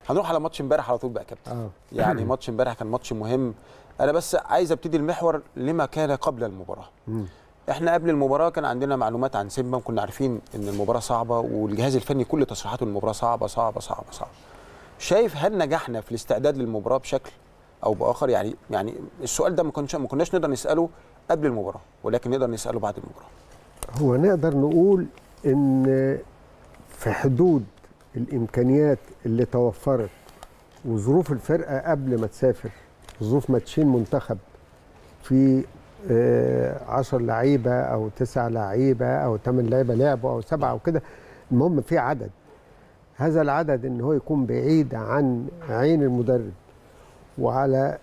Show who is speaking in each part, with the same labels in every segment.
Speaker 1: هنروح على ماتش امبارح على طول بقى يا كابتن
Speaker 2: اه
Speaker 1: يعني ماتش امبارح كان ماتش مهم انا بس عايز ابتدي المحور لما كان قبل المباراه
Speaker 2: مم.
Speaker 1: احنا قبل المباراه كان عندنا معلومات عن سيمبا وكنا عارفين ان المباراه صعبه والجهاز الفني كل تصريحاته المباراه صعبه صعبه صعبه صعبه شايف هل نجحنا في الاستعداد للمباراه بشكل او باخر يعني يعني السؤال ده ما كناش ما كناش نقدر نساله قبل المباراه ولكن نقدر نساله بعد المباراه
Speaker 2: هو نقدر نقول ان في حدود الامكانيات اللي توفرت وظروف الفرقه قبل ما تسافر ظروف ماتشين منتخب في آه، عشر لعيبه او تسع لعيبه او ثمان لعيبه لعبوا او سبعه او كده المهم في عدد هذا العدد ان هو يكون بعيد عن عين المدرب وعلى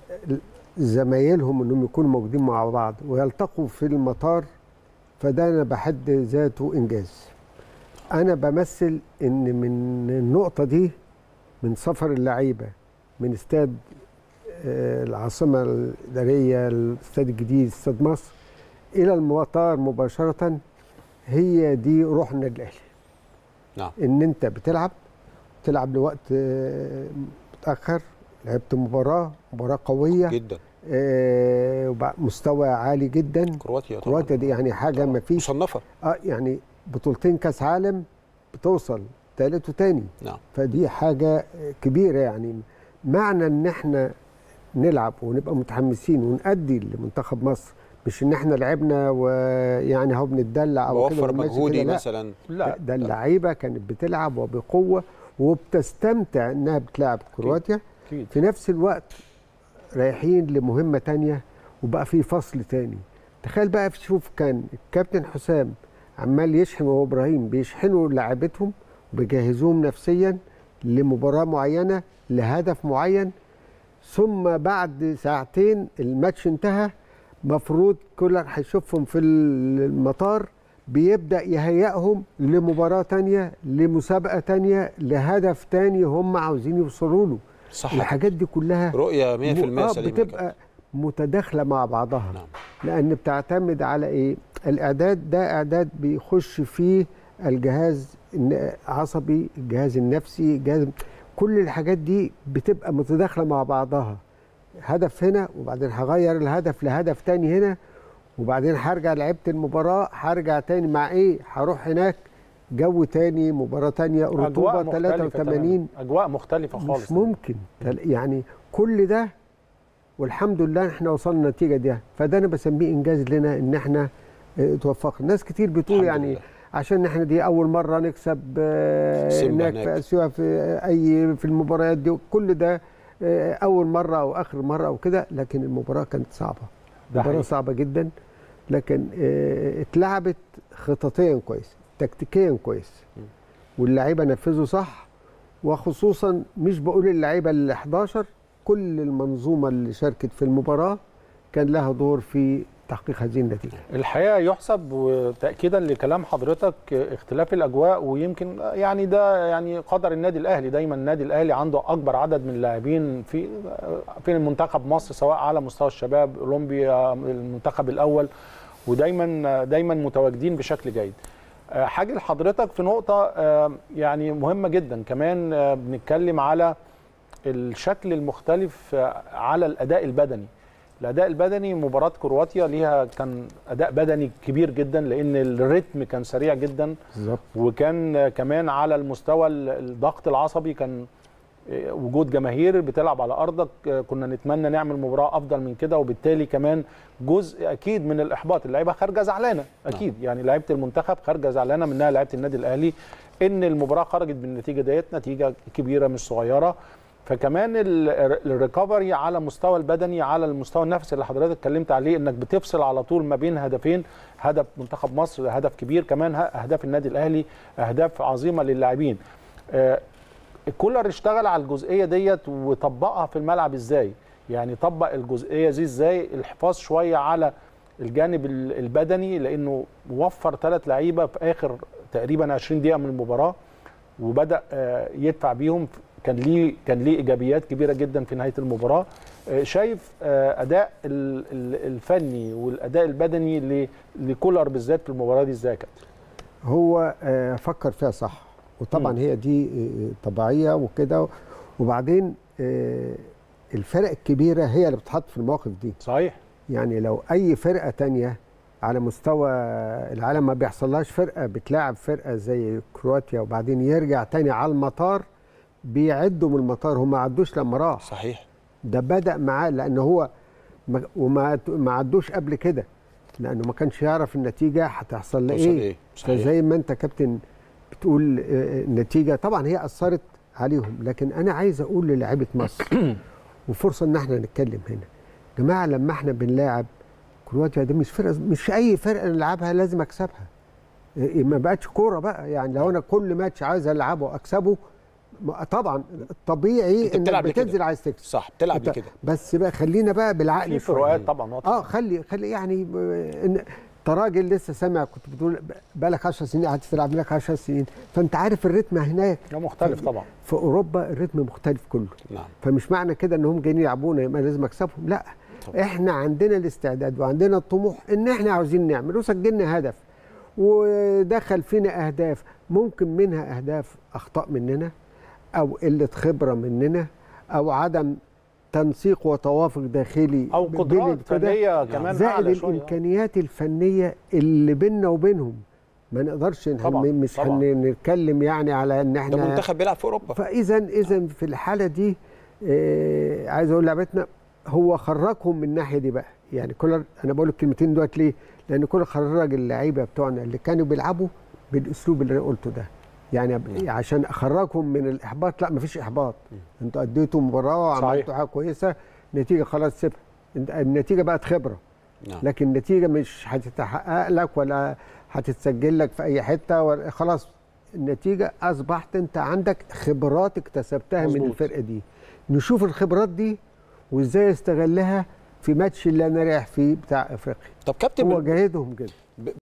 Speaker 2: زمايلهم انهم يكونوا موجودين مع بعض ويلتقوا في المطار فده انا بحد ذاته انجاز انا بمثل ان من النقطه دي من سفر اللعيبه من استاد آه، العاصمه الاداريه الاستاد الجديد استاد مصر الى المطار مباشره هي دي روح النادي الاهلي
Speaker 1: نعم
Speaker 2: ان انت بتلعب تلعب لوقت آه، متاخر لعبت مباراه مباراه قويه
Speaker 1: جدا
Speaker 2: آه، وبع- مستوى عالي جدا
Speaker 1: كرواتيا طبعا
Speaker 2: كرواتيا دي يعني حاجه ما فيش
Speaker 1: مصنفه
Speaker 2: اه يعني بطولتين كاس عالم بتوصل ثالث وتاني
Speaker 1: نعم
Speaker 2: فدي حاجه كبيره يعني معنى ان احنا نلعب ونبقى متحمسين ونأدي لمنتخب مصر مش ان احنا لعبنا ويعني اهو بنتدلع او كده
Speaker 1: بوفر
Speaker 2: والماتش
Speaker 1: مجهودي
Speaker 2: كده، لا.
Speaker 1: مثلا
Speaker 2: لا ده اللعيبه كانت بتلعب وبقوه وبتستمتع انها بتلعب كرواتيا
Speaker 3: اكيد
Speaker 2: في نفس الوقت رايحين لمهمه تانية وبقى في فصل تاني تخيل بقى شوف كان الكابتن حسام عمال يشحن وهو ابراهيم بيشحنوا لاعبتهم وبيجهزوهم نفسيا لمباراه معينه لهدف معين ثم بعد ساعتين الماتش انتهى مفروض كولر هيشوفهم في المطار بيبدا يهيئهم لمباراه تانية لمسابقه تانية لهدف تاني هم عاوزين يوصلوا له
Speaker 1: صح
Speaker 2: الحاجات دي كلها
Speaker 1: رؤيه 100%
Speaker 2: م-
Speaker 1: سليمه
Speaker 2: آه
Speaker 1: يا
Speaker 2: بتبقى متداخله مع بعضها
Speaker 1: نعم.
Speaker 2: لان بتعتمد على ايه الاعداد ده اعداد بيخش فيه الجهاز العصبي الجهاز النفسي الجهاز كل الحاجات دي بتبقى متداخله مع بعضها هدف هنا وبعدين هغير الهدف لهدف تاني هنا وبعدين هرجع لعبت المباراه هرجع تاني مع ايه هروح هناك جو تاني مباراه تانية
Speaker 3: اجواء
Speaker 2: رطوبه
Speaker 3: مختلفه
Speaker 2: 83
Speaker 3: تماماً. اجواء مختلفه خالص
Speaker 2: مش ممكن تل- يعني كل ده والحمد لله احنا وصلنا النتيجه دي فده انا بسميه انجاز لنا ان احنا اه، توفقنا ناس كتير بتقول
Speaker 1: الحمد
Speaker 2: يعني
Speaker 1: لله.
Speaker 2: عشان احنا دي اول مره نكسب اه،
Speaker 1: سيمبا
Speaker 2: هناك
Speaker 1: هناك.
Speaker 2: في اسيا في اي في المباريات دي كل ده اه، اول مره او اخر مره او كده لكن المباراه كانت صعبه
Speaker 3: ده
Speaker 2: مباراه
Speaker 3: حقيقي.
Speaker 2: صعبه جدا لكن اه، اتلعبت خططيا كويس تكتيكيا كويس واللعيبه نفذوا صح وخصوصا مش بقول اللعيبه ال 11 كل المنظومه اللي شاركت في المباراه كان لها دور في تحقيق هذه النتيجه
Speaker 3: الحقيقه يحسب وتاكيدا لكلام حضرتك اختلاف الاجواء ويمكن يعني ده يعني قدر النادي الاهلي دايما النادي الاهلي عنده اكبر عدد من اللاعبين في في المنتخب مصر سواء على مستوى الشباب اولمبيا المنتخب الاول ودايما دايما متواجدين بشكل جيد آه، حاجه لحضرتك في نقطه آه، يعني مهمه جدا كمان آه، بنتكلم على الشكل المختلف آه، على الاداء البدني الاداء البدني مباراه كرواتيا ليها كان اداء بدني كبير جدا لان الريتم كان سريع جدا
Speaker 2: بالظبط
Speaker 3: وكان آه، كمان على المستوى ال- الضغط العصبي كان آه، وجود جماهير بتلعب على ارضك آه، كنا نتمنى نعمل مباراه افضل من كده وبالتالي كمان جزء اكيد من الاحباط اللعيبه خارجه زعلانه اكيد يعني لعيبه المنتخب خارجه زعلانه منها لعيبه النادي الاهلي ان المباراه خرجت بالنتيجه ديت نتيجه كبيره مش صغيره فكمان ال- الريكفري على مستوى البدني على المستوى النفسي اللي حضرتك اتكلمت عليه انك بتفصل على طول ما بين هدفين هدف منتخب مصر هدف كبير كمان ه- اهداف النادي الاهلي اهداف عظيمه للاعبين آه، كولر اشتغل على الجزئيه ديت وطبقها في الملعب ازاي يعني طبق الجزئيه دي ازاي الحفاظ شويه على الجانب ال- البدني لانه وفر ثلاث لعيبه في اخر تقريبا 20 دقيقه من المباراه وبدا آه، يدفع بيهم كان ليه كان ليه ايجابيات كبيره جدا في نهايه المباراه آه، شايف آه، اداء ال- ال- الفني والاداء البدني ل- لكولر بالذات في المباراه دي ازاي يا كابتن
Speaker 2: هو آه، فكر فيها صح وطبعا
Speaker 3: مم.
Speaker 2: هي دي آه، طبيعيه وكده وبعدين آه، الفرق الكبيره هي اللي بتتحط في المواقف دي
Speaker 3: صحيح
Speaker 2: يعني لو اي فرقه تانية على مستوى العالم ما بيحصلهاش فرقه بتلاعب فرقه زي كرواتيا وبعدين يرجع تاني على المطار بيعدوا من المطار هم ما عدوش لما راح
Speaker 1: صحيح
Speaker 2: ده بدا معاه لان هو ما- وما ما عدوش قبل كده لانه ما كانش يعرف النتيجه هتحصل له
Speaker 1: توصل
Speaker 2: ايه
Speaker 1: إيه؟ صحيح.
Speaker 2: فزي ما انت كابتن بتقول آه، النتيجه طبعا هي اثرت عليهم لكن انا عايز اقول للاعيبه مصر وفرصه ان احنا نتكلم هنا جماعه لما احنا بنلاعب كرواتيا دي مش فرقه مش اي فرقه نلعبها لازم اكسبها إيه، ما بقتش كوره بقى يعني لو انا كل ماتش عايز العبه واكسبه ما- طبعا الطبيعي
Speaker 1: أنت
Speaker 2: انك
Speaker 1: بتلعب لكده.
Speaker 2: بتنزل عايز تكسب
Speaker 1: صح بتلعب
Speaker 2: أنت-
Speaker 1: لكده
Speaker 2: بس بقى خلينا بقى بالعقل
Speaker 3: في
Speaker 2: شوية.
Speaker 3: فروقات طبعا واضحه
Speaker 2: اه خلي خلي يعني ب- ان انت راجل لسه سامع كنت بتقول بقالك 10 سنين قعدت تلعب لك 10 سنين فانت عارف الريتم هناك
Speaker 3: ده مختلف طبعا
Speaker 2: في اوروبا الريتم مختلف كله
Speaker 1: نعم
Speaker 2: فمش معنى كده انهم جايين يلعبونا يبقى لازم اكسبهم لا
Speaker 1: طبعا.
Speaker 2: احنا عندنا الاستعداد وعندنا الطموح ان احنا عاوزين نعمل وسجلنا هدف ودخل فينا اهداف ممكن منها اهداف اخطاء مننا او قله خبره مننا او عدم تنسيق وتوافق داخلي
Speaker 3: او
Speaker 2: بين
Speaker 3: قدرات
Speaker 2: كده.
Speaker 3: فنيه كمان
Speaker 2: زائد
Speaker 3: اعلى شويه
Speaker 2: الامكانيات الفنيه اللي بيننا وبينهم ما نقدرش إن-
Speaker 3: طبعاً،
Speaker 2: مش
Speaker 3: طبعاً.
Speaker 2: هنتكلم يعني على ان
Speaker 1: ده
Speaker 2: احنا
Speaker 1: منتخب بيلعب في اوروبا
Speaker 2: فاذا اذا في الحاله دي آه عايز اقول لعبتنا هو خرجهم من الناحيه دي بقى يعني كولر انا بقول الكلمتين دلوقتي ليه؟ لان كولر خرج اللعيبه بتوعنا اللي كانوا بيلعبوا بالاسلوب اللي انا قلته ده يعني أب- عشان اخرجهم من الاحباط لا مفيش احباط انتوا اديتوا مباراه
Speaker 3: صحيح.
Speaker 2: وعملتوا حاجه كويسه نتيجه خلاص سيبها انت- النتيجه بقت خبره
Speaker 1: نعم
Speaker 2: لكن النتيجه مش هتتحقق لك ولا هتتسجل لك في اي حته ولا خلاص النتيجه اصبحت انت عندك خبرات اكتسبتها من
Speaker 3: مظبوط.
Speaker 2: الفرقه دي نشوف الخبرات دي وازاي استغلها في ماتش اللي انا رايح فيه بتاع افريقيا
Speaker 1: طب كابتن
Speaker 2: هو
Speaker 1: من-
Speaker 2: جاهدهم كده